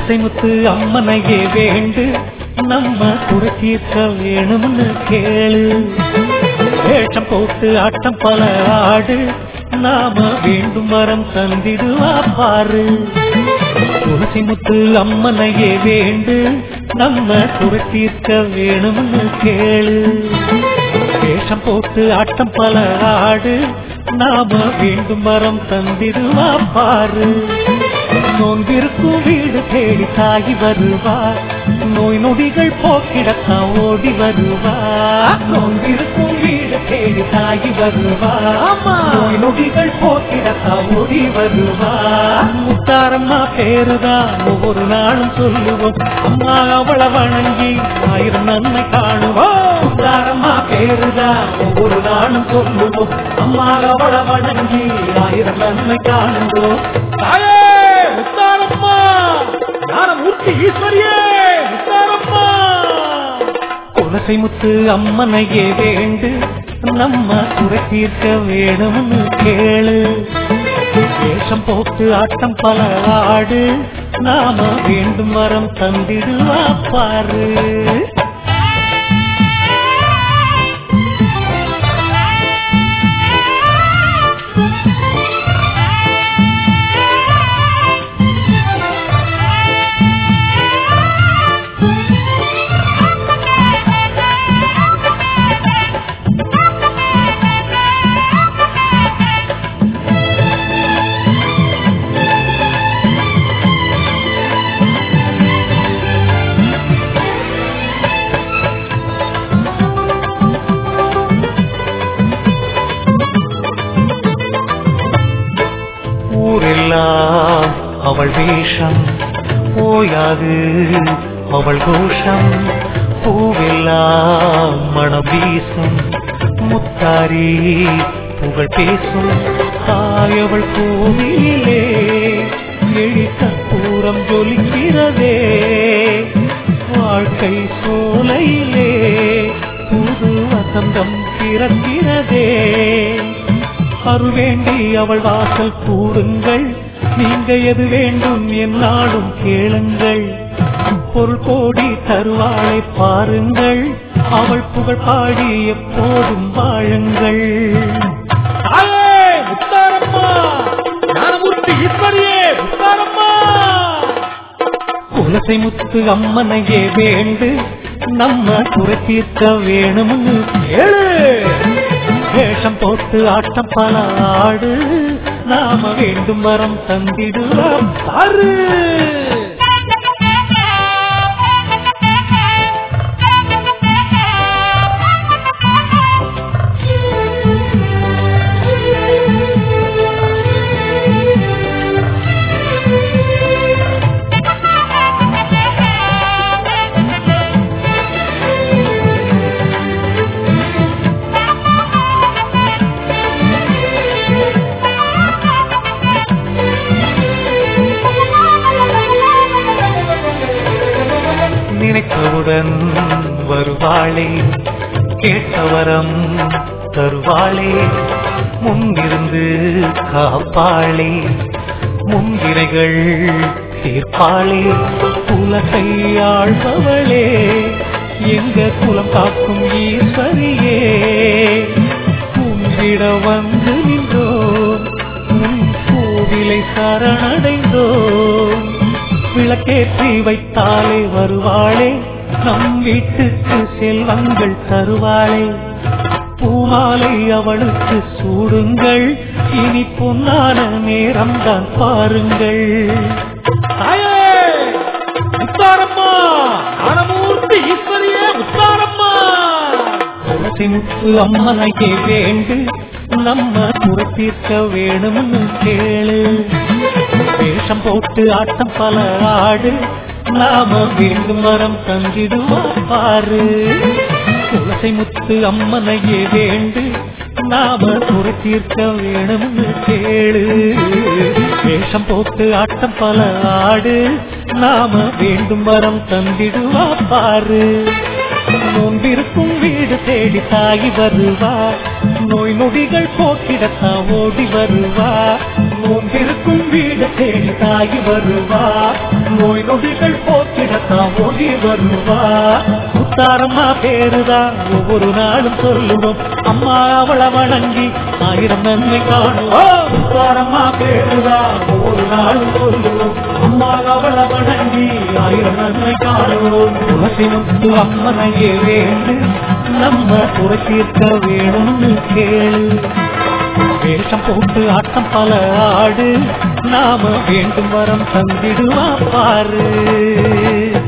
குலசை முத்து அம்மனையே வேண்டு நம்ம குறை தீர்க்க வேணும்னு கேளு வேஷம் போட்டு ஆட்டம் பல ஆடு நாம வேண்டும் வரம் தந்திடுவா பாரு துளசி முத்து அம்மனையே வேண்டு நம்ம குறை தீர்க்க வேணும்னு கேளு வேஷம் போட்டு ஆட்டம் பல ஆடு நாம வேண்டும் வரம் தந்திடுவா பாரு நோன்பிருக்கும் வீடு தேடி தாகி வருவா நோய் நொடிகள் போக்கிடத்தான் ஓடி வருவா நோன்பிருக்கும் வீடு தேடி தாகி வருவா நோய் நொடிகள் போக்கிடத்தான் ஓடி வருவா முத்தாரம்மா பேருதான் ஒவ்வொரு நாளும் சொல்லுவோம் அம்மா அவளை வணங்கி ஆயிரம் நன்மை காணுவோம் முத்தாரம்மா பேருதான் ஒவ்வொரு நாளும் சொல்லுவோம் அம்மா அவளை வணங்கி ஆயிரம் நன்மை காணுவோம் தாயே முத்தாரம்மா ஞானமூர்த்தி ஈஸ்வரியே முத்தாரம்மா குலசை முத்து அம்மனையே வேண்டு நம்ம குறை தீர்க்க வேணும்னு கேளு வேஷம் போட்டு ஆட்டம் பல ஆடு நாம வேண்டும் வரம் தந்திடுவா பாரு ஊரெல்லாம் அவள் வேஷம் போயாது அவள் கோஷம் பூவெல்லாம் மனம் வீசும் முத்தாரி புகழ் பேசும் தாயவள் கோவிலே எழித்த பூரம் ஜொலிக்கிறதே வாழ்க்கை சோலையிலே புது வசந்தம் பிறக்கிறதே அருவேண்டி அவள் வாசல் கூடுங்கள் நீங்க எது வேண்டும் என்னாலும் கேளுங்கள் பொருள் கோடி தருவாளை பாருங்கள் அவள் புகழ் பாடி எப்போதும் வாழுங்கள் தாயே முத்தாரம்மா ஞானமூர்த்தி ஈஸ்வரியே முத்தாரம்மா குலசை முத்து அம்மனையே வேண்டு நம்ம குறை தீர்க்க வேணும்னு ஏழு வேஷம் போட்டு ஆட்டம் பல ஆடு நாம வேண்டும் வரம் தந்திடுவோம் பாரு நினைத்தவுடன் வருவாளே கேட்டவரம் தருவாளே முன்னிருந்து காப்பாளே முன்வினைகள் தீர்ப்பாளே உலகை ஆழ்பவளே எங்க குலம் காக்கும் ஈஸ்வரியே உன்விட வந்து நின்றோம் உன் கோவிலை சரணடைந்தோம் விளக்கேற்றி வைத்தாலே வருவாளே நம் வீட்டுக்கு செல்வங்கள் தருவாளே பூமாலை அவளுக்கு சூடுங்கள் இனி பொன்னான நேரம் தான் பாருங்கள் தாயே முத்தாரம்மா ஞானமூர்த்தி ஈஸ்வரியே முத்தாரம்மா துளசி முத்து அம்மனையே வேண்டு நம்ம குறை தீர்க்க வேணும்னு கேளு வேஷம் போட்டு ஆட்டம் பல ஆடு நாம வேண்டும் வரம் தந்திடுவா பாரு துளசி முத்து அம்மனையே வேண்டு நாம குறை தீர்க்க வேணும்னு கேளு வேஷம் போட்டு ஆட்டம் பல ஆடு நாம வேண்டும் வரம் தந்திடுவா பாரு நோன்பிருக்கும் வீடு தேடி தாகி வருவா நோய் நொடிகள் போக்கிடத்தான் ஓடி வருவா நோம்பிருக்கும் வீடு தேடி தாகி வருவா நோய் நொடிகள் போக்கிடத்தான் ஓடி வருவா முத்தாரம்மா பேருதான் ஒவ்வொரு நாளும் சொல்லுவோம் அம்மா அவளை வணங்கி ஆயிரம் நன்மை காணுவோம் முத்தாரம்மா பேருதான் ஒவ்வொரு நாளும் சொல்லுவோம் அம்மா அவளை வணங்கி ஆயிரம் நன்மை காணுவோம் துளசி முத்து அம்மனையே வேண்டு நம்ம குறை தீர்க்க வேணும்னு கேளு வேஷம் போட்டு ஆட்டம் பல ஆடு நாம வேண்டும் வரம் தந்திடுவா பாரு